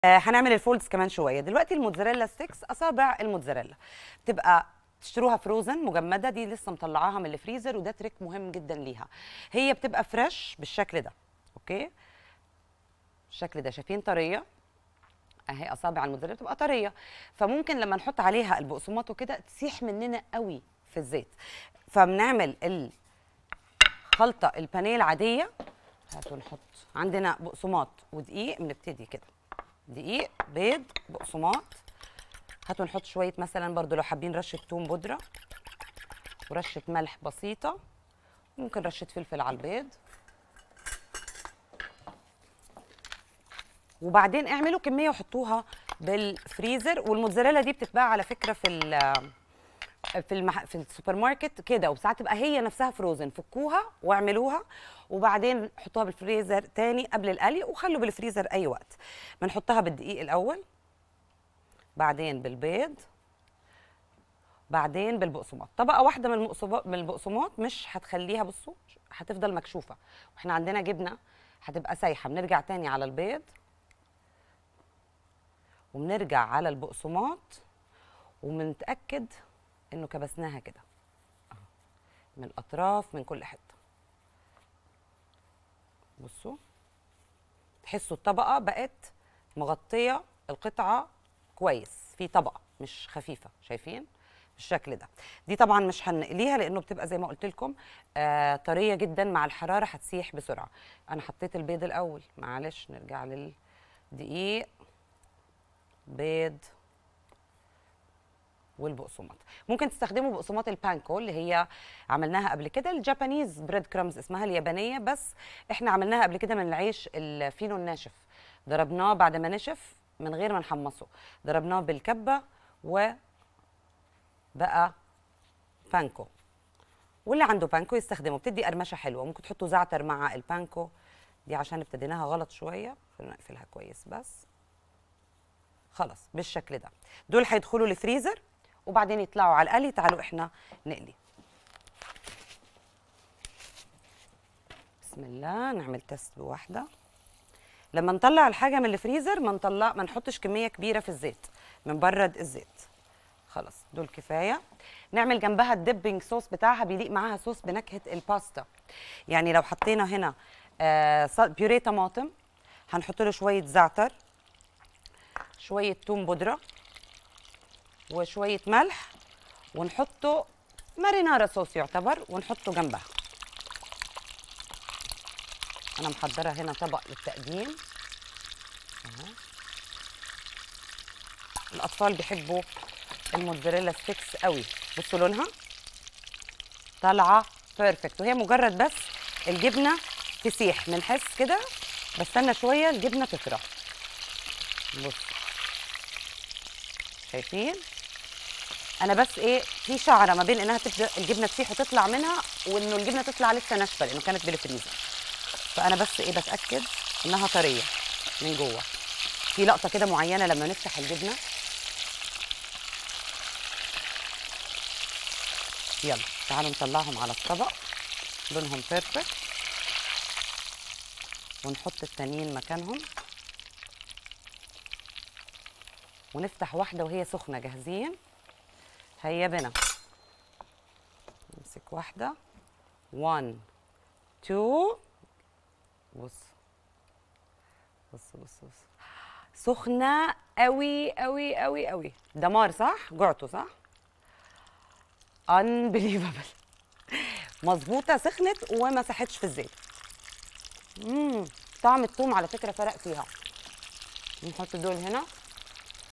آه هنعمل الفولدز كمان شويه دلوقتي الموتزاريلا ستيكس اصابع الموتزاريلا بتبقى تشتروها فروزن مجمده دي لسه مطلعاها من الفريزر وده تريك مهم جدا ليها هي بتبقى فريش بالشكل ده اوكي الشكل ده شايفين طريه اهي اصابع الموتزاريلا بتبقى طريه فممكن لما نحط عليها البقسماط وكده تسيح مننا قوي في الزيت فبنعمل الخلطه البانيه العاديه هاتوا نحط عندنا بقسماط ودقيق بنبتدي كده دقيق بيض بقسماط هاتوا نحط شويه مثلا برضو لو حابين رشه توم بودره ورشه ملح بسيطه ممكن رشه فلفل على البيض وبعدين اعملوا كميه وحطوها بالفريزر والموتزاريلا دي بتتباع على فكره في في المح... في السوبر ماركت كده وساعات تبقى هي نفسها فروزن فكوها واعملوها وبعدين حطوها بالفريزر تاني قبل القلي وخلوا بالفريزر اي وقت بنحطها بالدقيق الاول بعدين بالبيض بعدين بالبقسماط طبقه واحده من المقصبات من البقسماط مش هتخليها بصوا هتفضل مكشوفه واحنا عندنا جبنه هتبقى سايحه بنرجع تاني على البيض وبنرجع على البقسماط وبنتاكد انه كبسناها كده من الاطراف من كل حته بصوا تحسوا الطبقه بقت مغطيه القطعه كويس في طبقه مش خفيفه شايفين بالشكل ده دي طبعا مش هنقليها لانه بتبقى زي ما قلت لكم آه طريه جدا مع الحراره هتسيح بسرعه انا حطيت البيض الاول معلش نرجع للدقيق بيض والبقسماط ممكن تستخدموا بقسماط البانكو اللي هي عملناها قبل كده الجابانيز بريد كرامز اسمها اليابانيه بس احنا عملناها قبل كده من العيش الفينو الناشف ضربناه بعد ما نشف من غير ما نحمصه ضربناه بالكبه وبقى بانكو واللي عنده بانكو يستخدمه بتدي قرمشه حلوه ممكن تحطوا زعتر مع البانكو دي عشان ابتديناها غلط شويه خلينا نقفلها كويس بس خلاص بالشكل ده دول هيدخلوا الفريزر وبعدين يطلعوا على القلي تعالوا احنا نقلي بسم الله نعمل تست بواحده لما نطلع الحاجه من الفريزر ما نطلع ما نحطش كميه كبيره في الزيت بنبرد الزيت خلاص دول كفايه نعمل جنبها الديبنج صوص بتاعها بيليق معاها صوص بنكهه الباستا يعني لو حطينا هنا آه بيوريه طماطم هنحط له شويه زعتر شويه توم بودره وشويه ملح ونحطه مارينارا صوص يعتبر ونحطه جنبها انا محضره هنا طبق للتقديم اهو الاطفال بيحبوا الموتزاريلا ستيكس قوي بصوا لونها طالعه بيرفكت وهي مجرد بس الجبنه تسيح بنحس كده بستنى شويه الجبنه تطرى بصوا شايفين انا بس ايه في شعره ما بين انها تبدا الجبنه تسيح وتطلع منها وانه الجبنه تطلع لسه ناشفه لانه كانت بالفريزر فانا بس ايه بتاكد انها طريه من جوه في لقطه كده معينه لما نفتح الجبنه يلا تعالوا نطلعهم على الطبق لونهم بيرفكت ونحط التانيين مكانهم ونفتح واحده وهي سخنه جاهزين هيا بنا نمسك واحده 1 2 بص بص بص بص سخنه قوي قوي قوي قوي دمار صح جعتوا صح unbelievable مظبوطه سخنت وما ساحتش في الزيت امم طعم الثوم على فكره فرق فيها نحط دول هنا